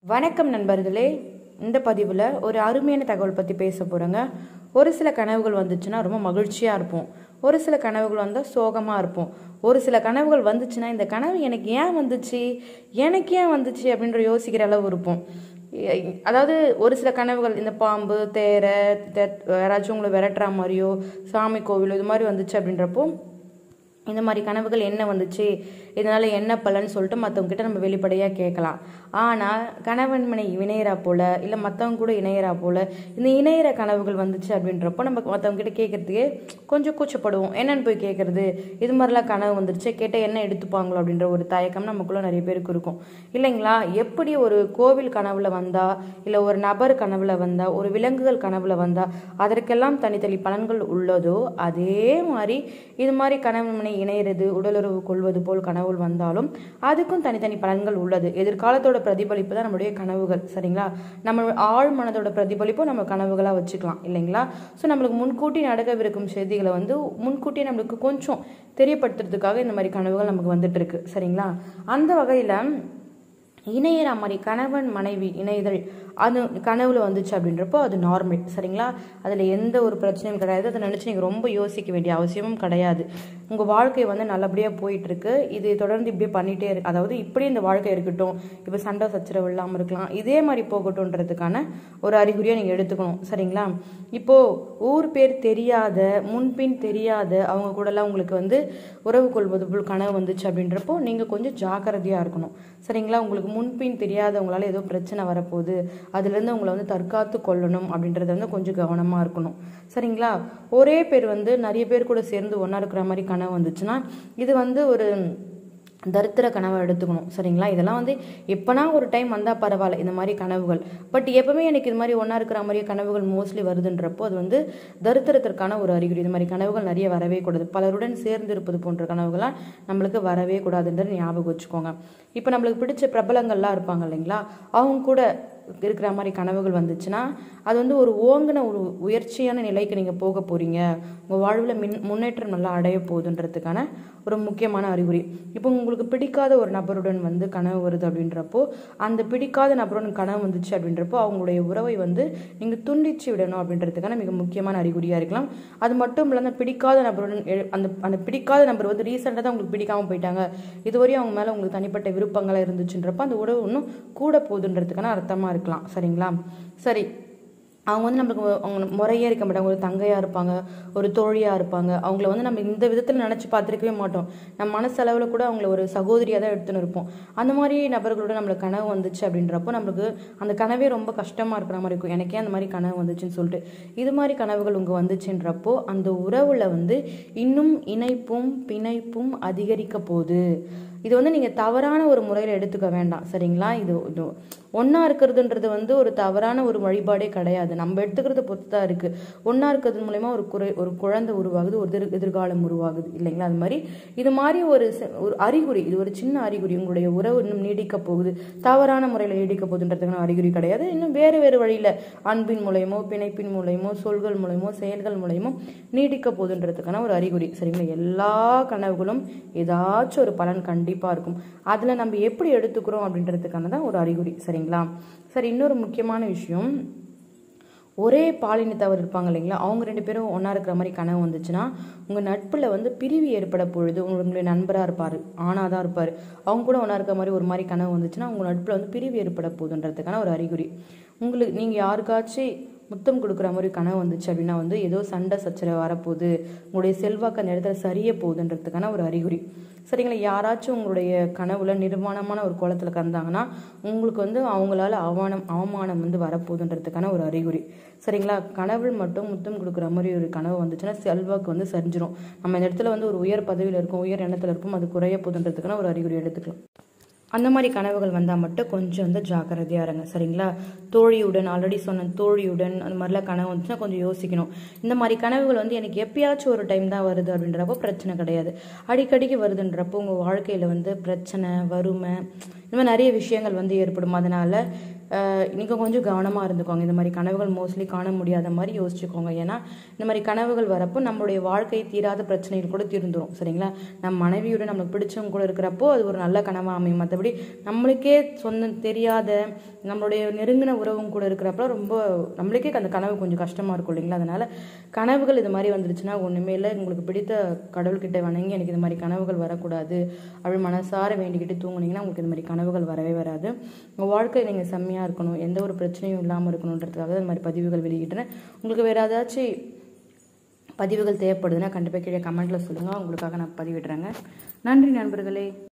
வணக்கம் நண்பர்களே இந்த பதிவில் ஒரு அருமையான தகவல் பற்றி பேச போகிறேங்க ஒரு சில கனவுகள் வந்துச்சுன்னா ரொம்ப மகிழ்ச்சியாக இருப்போம் ஒரு சில கனவுகள் வந்தால் சோகமாக இருப்போம் ஒரு சில கனவுகள் வந்துச்சுன்னா இந்த கனவு எனக்கு ஏன் வந்துச்சு எனக்கு ஏன் வந்துச்சு அப்படின்ற யோசிக்கிற அளவு இருப்போம் எ- அதாவது ஒரு சில கனவுகள் இந்த பாம்பு தேரை தெ- யாராச்சும் உங்களை விரட்டுற மாதிரியோ சாமி கோவில் இது மாதிரி வந்துச்சு அப்படின்றப்போ இந்த மாதிரி கனவுகள் என்ன வந்துச்சு இதனால என்ன பலன்னு சொல்லிட்டு மற்றவங்க கிட்ட நம்ம வெளிப்படையாக கேட்கலாம் ஆனால் கணவன் மனை இணையறா போல இல்லை மற்றவங்க கூட இணையறா போல இந்த இணையற கனவுகள் வந்துச்சு அப்படின்றப்போ நம்ம மற்றவங்க கிட்ட கேட்கறதுக்கே கொஞ்சம் கூச்சப்படுவோம் என்னன்னு போய் கேட்கறது இது மாதிரிலாம் கனவு வந்துருச்சு கேட்டால் என்ன எடுத்துப்பாங்களோ அப்படின்ற ஒரு தயக்கம் நமக்குள்ள நிறைய பேருக்கு இருக்கும் இல்லைங்களா எப்படி ஒரு கோவில் கனவுல வந்தா இல்லை ஒரு நபர் கனவுல வந்தா ஒரு விலங்குகள் கனவுல வந்தா அதற்கெல்லாம் தனித்தனி பலன்கள் உள்ளதோ அதே மாதிரி இது மாதிரி கனவு மனை இணையிறது உடலுறவு கொள்வது போல் கனவுகள் வந்தாலும் அதுக்கும் தனித்தனி பலன்கள் உள்ளது எதிர்காலத்தோட பிரதிபலிப்பு தான் நம்மளுடைய கனவுகள் சரிங்களா நம்ம ஆழ் மனதோட பிரதிபலிப்பும் நம்ம கனவுகளாக வச்சுக்கலாம் இல்லைங்களா ஸோ நம்மளுக்கு முன்கூட்டி நடக்கவிருக்கும் செய்திகளை வந்து முன்கூட்டியே நம்மளுக்கு கொஞ்சம் தெரியப்படுத்துறதுக்காக இந்த மாதிரி கனவுகள் நமக்கு வந்துட்டு இருக்கு சரிங்களா அந்த வகையில் இணையற மாதிரி கணவன் மனைவி இணைதல் அது கனவுல வந்துச்சு அப்படின்றப்போ அது நார்மல் சரிங்களா அதில் எந்த ஒரு பிரச்சனையும் கிடையாது அதை நினச்சி நீங்கள் ரொம்ப யோசிக்க வேண்டிய அவசியமும் கிடையாது உங்கள் வாழ்க்கை வந்து நல்லபடியாக போயிட்டு இருக்கு இது தொடர்ந்து இப்படியே பண்ணிகிட்டே இருக்கு அதாவது இப்படி இந்த வாழ்க்கை இருக்கட்டும் இப்போ சண்டை சச்சரவு இல்லாமல் இருக்கலாம் இதே மாதிரி போகட்டும்ன்றதுக்கான ஒரு அறிகுறியை நீங்கள் எடுத்துக்கணும் சரிங்களா இப்போது ஊர் பேர் தெரியாத முன்பின் தெரியாத அவங்க கூடலாம் உங்களுக்கு வந்து உறவு கொள்வது போல் கனவு வந்துச்சு அப்படின்றப்போ நீங்கள் கொஞ்சம் ஜாக்கிரதையாக இருக்கணும் சரிங்களா உங்களுக்கு முன்பின் தெரியாதவங்களால ஏதோ பிரச்சனை வரப்போகுது அதுலேருந்து உங்களை வந்து தற்காத்து கொள்ளணும் அப்படின்றத வந்து கொஞ்சம் கவனமாக இருக்கணும் சரிங்களா ஒரே பேர் வந்து நிறைய பேர் கூட சேர்ந்து ஒன்றா இருக்கிற மாதிரி கனவு வந்துச்சுன்னா இது வந்து ஒரு தரித்திர கனவை எடுத்துக்கணும் சரிங்களா இதெல்லாம் வந்து எப்போனா ஒரு டைம் வந்தால் பரவாயில்ல இந்த மாதிரி கனவுகள் பட் எப்பவுமே எனக்கு இது மாதிரி ஒன்றா இருக்கிற மாதிரியே கனவுகள் மோஸ்ட்லி வருதுன்றப்போ அது வந்து தரித்திரத்திற்கான ஒரு அறிகுறி இந்த மாதிரி கனவுகள் நிறைய வரவே கூடாது பலருடன் சேர்ந்து இருப்பது போன்ற கனவுகள்லாம் நம்மளுக்கு வரவே கூடாதுன்றது ஞாபகம் வச்சுக்கோங்க இப்போ நம்மளுக்கு பிடிச்ச பிரபலங்கள்லாம் இருப்பாங்க இல்லைங்களா அவங்க கூட இருக்கிற மாதிரி கனவுகள் வந்துச்சுன்னா அது வந்து ஒரு ஓங்கின ஒரு உயர்ச்சியான நிலைக்கு நீங்கள் போக போகிறீங்க உங்கள் வாழ்வில் மின் முன்னேற்றம் நல்லா அடைய போகுதுன்றதுக்கான ஒரு முக்கியமான அறிகுறி இப்போ உங்களுக்கு பிடிக்காத ஒரு நபருடன் வந்து கனவு வருது அப்படின்றப்போ அந்த பிடிக்காத நபருடன் கனவு வந்துச்சு அப்படின்றப்போ அவங்களுடைய உறவை வந்து நீங்கள் துண்டிச்சு விடணும் அப்படின்றதுக்கான மிக முக்கியமான அறிகுறியாக இருக்கலாம் அது மட்டும் இல்லாமல் பிடிக்காத நபருடன் எழு- அந்த அந்த பிடிக்காத நபர் வந்து ரீசெண்டாக தான் உங்களுக்கு பிடிக்காம போயிட்டாங்க இதுவரையும் அவங்க மேலே உங்களுக்கு தனிப்பட்ட விருப்பங்களாக இருந்துச்சுன்றப்போ அந்த உறவு இன்னும் கூட போகுதுன்றதுக்கான அர்த்தமாக இருக்கலாம் சரிங்களா சரி அவங்க வந்து நம்மளுக்கு அவங்க முறையே இருக்க மாட்டாங்க ஒரு தங்கையாக இருப்பாங்க ஒரு தோழியாக இருப்பாங்க அவங்கள வந்து நம்ம இந்த விதத்தில் நினச்சி பார்த்துருக்கவே மாட்டோம் நம்ம மனசளவில் கூட அவங்கள ஒரு சகோதரியாக தான் எடுத்துன்னு இருப்போம் அந்த மாதிரி நபர்களோட நம்மளுக்கு கனவு வந்துச்சு அப்படின்றப்போ நம்மளுக்கு அந்த கனவே ரொம்ப கஷ்டமாக இருக்கிற மாதிரி இருக்கும் எனக்கே அந்த மாதிரி கனவு வந்துச்சுன்னு சொல்லிட்டு இது மாதிரி கனவுகள் உங்க வந்துச்சுன்றப்போ அந்த உறவுல வந்து இன்னும் இணைப்பும் பிணைப்பும் அதிகரிக்க போகுது இது வந்து நீங்கள் தவறான ஒரு முறையில் எடுத்துக்க வேண்டாம் சரிங்களா இது இது ஒன்றா இருக்கிறதுன்றது வந்து ஒரு தவறான ஒரு வழிபாடே கிடையாது நம்ம எடுத்துக்கிறத பொறுத்து தான் இருக்குது ஒன்றா இருக்கிறது மூலயமா ஒரு குறை ஒரு குழந்தை உருவாகுது ஒரு எதிர் எதிர்காலம் உருவாகுது இல்லைங்களா அது மாதிரி இது மாதிரி ஒரு ச- ஒரு அறிகுறி இது ஒரு சின்ன அறிகுறி உங்களுடைய உறவு இன்னும் நீடிக்க போகுது தவறான முறையில் நீடிக்க போகுதுன்றதுக்கான அறிகுறி கிடையாது இன்னும் வேறு வேறு வழியில் அன்பின் மூலயமோ பிணைப்பின் மூலயமோ சொல்கள் மூலயமோ செயல்கள் மூலயமோ நீடிக்க போகுதுன்றதுக்கான ஒரு அறிகுறி சரிங்களா எல்லா கனவுகளும் ஏதாச்சும் ஒரு பலன் கண்டிப்பாக இருக்கும் அதில் நம்ம எப்படி எடுத்துக்கிறோம் அப்படின்றதுக்கான தான் ஒரு அறிகுறி சரிங்களா சரி இன்னொரு முக்கியமான விஷயம் ஒரே பாலினத்தவர் இருப்பாங்க இல்லைங்களா அவங்க ரெண்டு பேரும் ஒன்றா இருக்கிற மாதிரி கனவு வந்துச்சுன்னா உங்கள் நட்பில் வந்து பிரிவு ஏற்பட பொழுது உங்களுடைய நண்பராக இருப்பார் ஆணாக தான் இருப்பார் அவங்க கூட ஒன்றா இருக்கிற மாதிரி ஒரு மாதிரி கனவு வந்துச்சுன்னா உங்கள் நட்பில் வந்து பிரிவு ஏற்பட போகுதுன்றதுக்கான ஒரு அறிகுறி உங்களுக்கு நீங்கள் யாருக்காச்சும் முத்தம் கொடுக்குற மாதிரி கனவு வந்துச்சு அப்படின்னா வந்து ஏதோ சண்டை சச்சரவு வரப்போகுது உங்களுடைய செல்வாக்கு அந்த இடத்துல சரிய போகுதுன்றதுக்கான ஒரு அறிகுறி சரிங்களா யாராச்சும் உங்களுடைய கனவுல நிர்வாணமான ஒரு கோலத்தில் கறந்தாங்கன்னா உங்களுக்கு வந்து அவங்களால அவமானம் அவமானம் வந்து வரப்போகுதுன்றதுக்கான ஒரு அறிகுறி சரிங்களா கனவு மட்டும் முத்தம் கொடுக்குற மாதிரி ஒரு கனவு வந்துச்சுன்னா செல்வாக்கு வந்து சரிஞ்சிரும் நம்ம இந்த இடத்துல வந்து ஒரு உயர் பதவியில் இருக்கும் உயர் எண்ணத்தில் இருப்போம் அது குறைய போகுதுன்றதுக்கான ஒரு அறிகுறி எடுத்துக்கலாம் அந்த மாதிரி கனவுகள் வந்தால் மட்டும் கொஞ்சம் வந்து ஜாக்கிரதையாக இருங்க சரிங்களா தோழியுடன் ஆல்ரெடி சொன்ன தோழியுடன் அந்த மாதிரிலாம் கனவு வந்துச்சுன்னா கொஞ்சம் யோசிக்கணும் இந்த மாதிரி கனவுகள் வந்து எனக்கு எப்பயாச்சும் ஒரு டைம் தான் வருது அப்படின்றப்போ பிரச்சனை கிடையாது அடிக்கடிக்கு வருதுன்றப்போ உங்கள் வாழ்க்கையில் வந்து பிரச்சனை வறுமை இந்த மாதிரி நிறைய விஷயங்கள் வந்து ஏற்படும் அதனால் நீங்கள் கொஞ்சம் கவனமாக இருந்துக்கோங்க இந்த மாதிரி கனவுகள் மோஸ்ட்லி காண முடியாத மாதிரி யோசிச்சுக்கோங்க ஏன்னா இந்த மாதிரி கனவுகள் வரப்போ நம்மளுடைய வாழ்க்கை தீராத பிரச்சனைகள் கூட தீர்ந்துரும் சரிங்களா நம்ம மனைவியோட நம்மளுக்கு பிடிச்சவங்க கூட இருக்கிறப்போ அது ஒரு நல்ல கனவாக அமையும் மற்றபடி நம்மளுக்கே சொந்த தெரியாத நம்மளுடைய நெருங்கின உறவும் கூட இருக்கிறப்ப ரொம்ப நம்மளுக்கே அந்த கனவு கொஞ்சம் கஷ்டமாக இருக்கும் இல்லைங்களா அதனால் கனவுகள் இது மாதிரி வந்துருச்சுன்னா ஒன்றுமே இல்லை உங்களுக்கு பிடித்த கடவுள்கிட்ட வணங்கி எனக்கு இது மாதிரி கனவுகள் வரக்கூடாது அப்படி மனசார வேண்டிக்கிட்டு தூங்குனீங்கன்னா உங்களுக்கு இது மாதிரி கனவுகள் வரவே வராது உங்கள் வாழ்க்கை நீங்கள் செம்மையாக இருக்கணும் எந்த ஒரு பிரச்சனையும் இல்லாமல் இருக்கணுன்றதுக்காக இது மாதிரி பதிவுகள் வெளியிடுறேன் உங்களுக்கு வேறு ஏதாச்சும் பதிவுகள் தேவைப்படுதுன்னா கண்டிப்பாக கீழே கமெண்ட்டில் சொல்லுங்கள் உங்களுக்காக நான் பதிவிடுறேங்க நன்றி நண்பர்களே